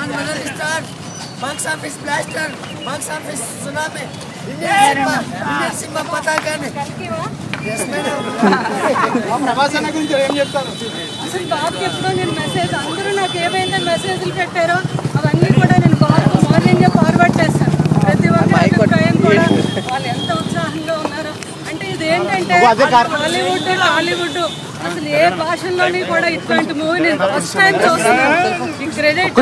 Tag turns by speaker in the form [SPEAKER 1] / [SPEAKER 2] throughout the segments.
[SPEAKER 1] మెదర్ star box office blaster box office tsunami Indian cinema Indian cinema పతాకాన్ని Yes, madam.
[SPEAKER 2] Prabhas అన్న గురించి ఏం చెప్తారు
[SPEAKER 3] అసలు బాబుకి ఎప్పుడో నేను మెసేజ్ అందరూ నాకు ఏమైతే మెసేజ్లు పెట్టారో అవన్నీ కూడా నేను బాబుకు మార్నింగ్ ఫార్వర్డ్ చేస్తాను ప్రతి ఒక్క అభిప్రాయం కూడా వాళ్ళు ఎంత ఉత్సాహంగా ఉన్నారో అంటే ఇది ఏంటంటే హాలీవుడ్ టాలీవుడ్ అసలు ఏ భాషల్లోని కూడా ఇట్లాంటి మూవీ నేను ఫస్ట్ టైం చూస్తున్నాను ఈ క్రెడిట్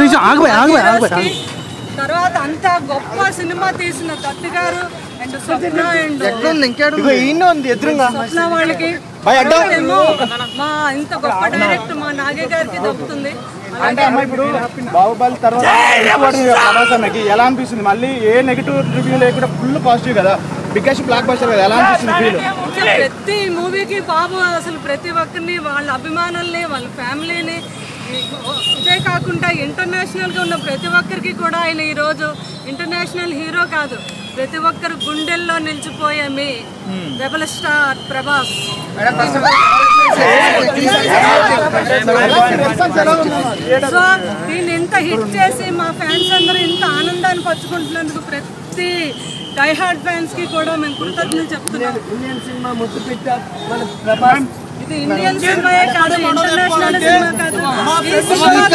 [SPEAKER 3] తర్వాత అంత గొప్ప సినిమా తీసిన దత్తు గారు అండ్ స్వప్న అండ్
[SPEAKER 2] ఇగో ఈయన ఉంది ఎదురుగా
[SPEAKER 3] స్వప్న వాళ్ళకి
[SPEAKER 2] భయ్ అడ్డం.
[SPEAKER 3] ఏమో మా ఇంత గొప్ప డైరెక్ట్ మా నాగే గారికి దక్కుతుంది
[SPEAKER 2] అంటే అమ్మ ఇప్పుడు బాహుబలి తర్వాత ప్రభాస్ అన్నకి ఎలా అనిపిస్తుంది మళ్ళీ ఏ నెగిటివ్ రివ్యూ లేకుండా ఫుల్ పాజిటివ్ కదా బిగ్గెస్ట్ బ్లాక్ బస్టర్ కదా ఎలా అనిపిస్తుంది ఫీల్
[SPEAKER 3] అసలు ప్రతి మూవీకి బాబు అసలు ప్రతి ఒక్కరిని వాళ్ళ అభిమానుల్ని వాళ్ళ ఫ్యామిలీని ఇదే కాకుండా ఇంటర్నేషనల్గా ఉన్న ప్రతి ఒక్కరికి కూడా ఆయన ఈరోజు ఇంటర్నేషనల్ హీరో కాదు ప్రతి ఒక్కరు గుండెల్లో నిలిచిపోయే మీ రెబల్ స్టార్ ప్రభాస్
[SPEAKER 2] రెస్పాన్స్ ఎలా ఉంది
[SPEAKER 3] సో దీన్ని ఇంత హిట్ చేసి మా ఫ్యాన్స్ అందరూ ఇంత ఆనందాన్ని పంచుకుంటున్నందుకు ప్రతి డై హార్డ్ ఫ్యాన్స్ కి కూడా మేము కృతజ్ఞతలు చెప్తున్నాం
[SPEAKER 1] ఇండియన్ సినిమా ముద్దు పెట్ట మన ప్రభాస్
[SPEAKER 3] ఇది ఇండియన్ సినిమాయే కాదు ఇంటర్నేషనల్ సినిమా కాదు ఈ సినిమా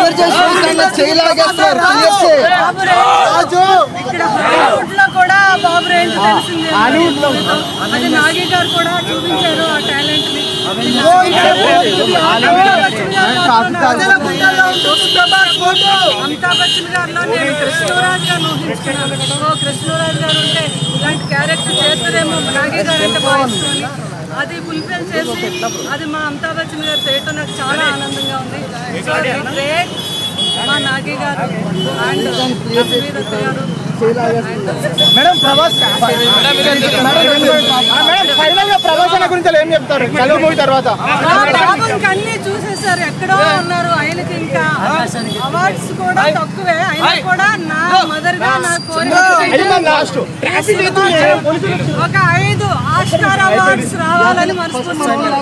[SPEAKER 3] బాబు రేంజ్ ఇక్కడ హాలీవుడ్ లో కూడా బాబు రేంజ్ తెలిసింది అది నాగి గారు కూడా చూపించారు ఆ టాలెంట్ ని అమితాబ్ బచ్చన్ గారిలో నేను కృష్ణరాజ్ గారిని ఊహించుకున్నాను ఓ కృష్ణరాజ్ గారు ఉంటే ఇలాంటి క్యారెక్టర్ చేస్తారేమో నాగి గారు అంటే భావిస్తుంది అది ఫుల్ఫిల్ చేసి అది మా అమితాబ్ బచ్చన్ గారు చేయటం నాకు చాలా ఆనందంగా ఉంది సో గ్రేట్ మా నాగి గారు అండ్ రఘువీర్ గారు
[SPEAKER 2] మేడం ప్రభాస్ మేడం ఫైనల్ గా ప్రభాస్ అన్న గురించి ఏం చెప్తారు కలుగు మూవీ తర్వాత
[SPEAKER 3] మా బాబు ఇంకా అన్ని చూసేసారు ఎక్కడో ఉన్నారు ఆయనకి ఇంకా అవార్డ్స్ కూడా తక్కువే అయినా కూడా నా మదర్ గా నా కోరిక
[SPEAKER 2] లాస్ట్
[SPEAKER 3] ఒక ఐదు ఆస్కార్ అవార్డ్స్ రావాలని మనస్ఫూర్తిగా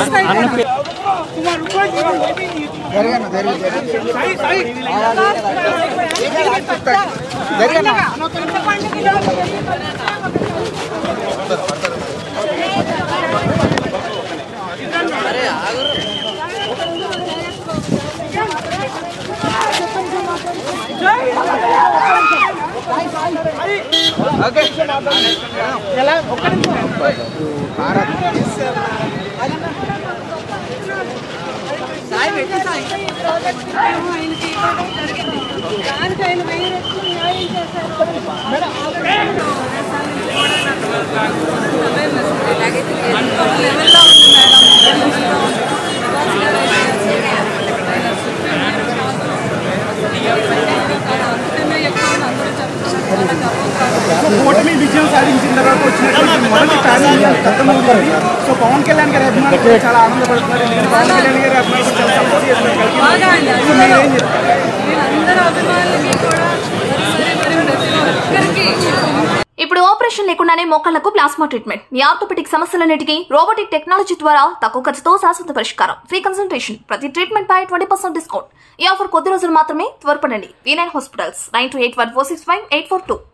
[SPEAKER 3] ఆయనకి ఇవ్వడం జరిగింది. దానికి ఆయన వెయ్యి రెట్లు న్యాయం చేశారు. దేశాల నుంచి కూడా నాకు awareness ఉంది. ఎంతో లెవెల్లో ఉంది మేడం. లెవెల్లో ఉంది. ప్రభాస్ గారు అయితే అంతకన్నా ఎక్కువ ఉంది. అందరూ చెప్తున్నారు. చాలా గర్వంగా ఉంది.
[SPEAKER 2] కూటమి విజయం సాధించిన తర్వాత వచ్చినటువంటి మొదటి ఫ్యామిలీ కొత్త మూవీ ఇది. సో పవన్ కళ్యాణ్ గారి అభిమానులు చాలా ఆనందపడుతున్నారు ఎందుకంటే పవన్ కళ్యాణ్ గారి అభిమానులు చాలా సపోర్ట్ చేస్తున్నారు కలిసి.
[SPEAKER 3] బాగా అండి అందరూ వీళ్ళందరూ అభిమానులకి కూడా మరి మరి మరి ప్రతి ఒక్కరికి
[SPEAKER 4] ఇప్పుడు ఆపరేషన్ లేకుండానే మోకాళ్లకు ప్లాస్మా ట్రీట్మెంట్ మీ ఆర్థోపెటిక్ సమస్యలన్నిటికీ రోబోటిక్ టెక్నాలజీ ద్వారా తక్కువ ఖర్చుతో శాశ్వత పరిష్కారం ఫ్రీ కన్సల్టేషన్ ప్రతి ట్రీట్మెంట్ పై ట్వంటీ పర్సెంట్ డిస్కౌంట్ ఈ ఆఫర్ కొద్ది రోజులు మాత్రమే త్వరపడండి V nine hospitals nine two eight one four six five eight four two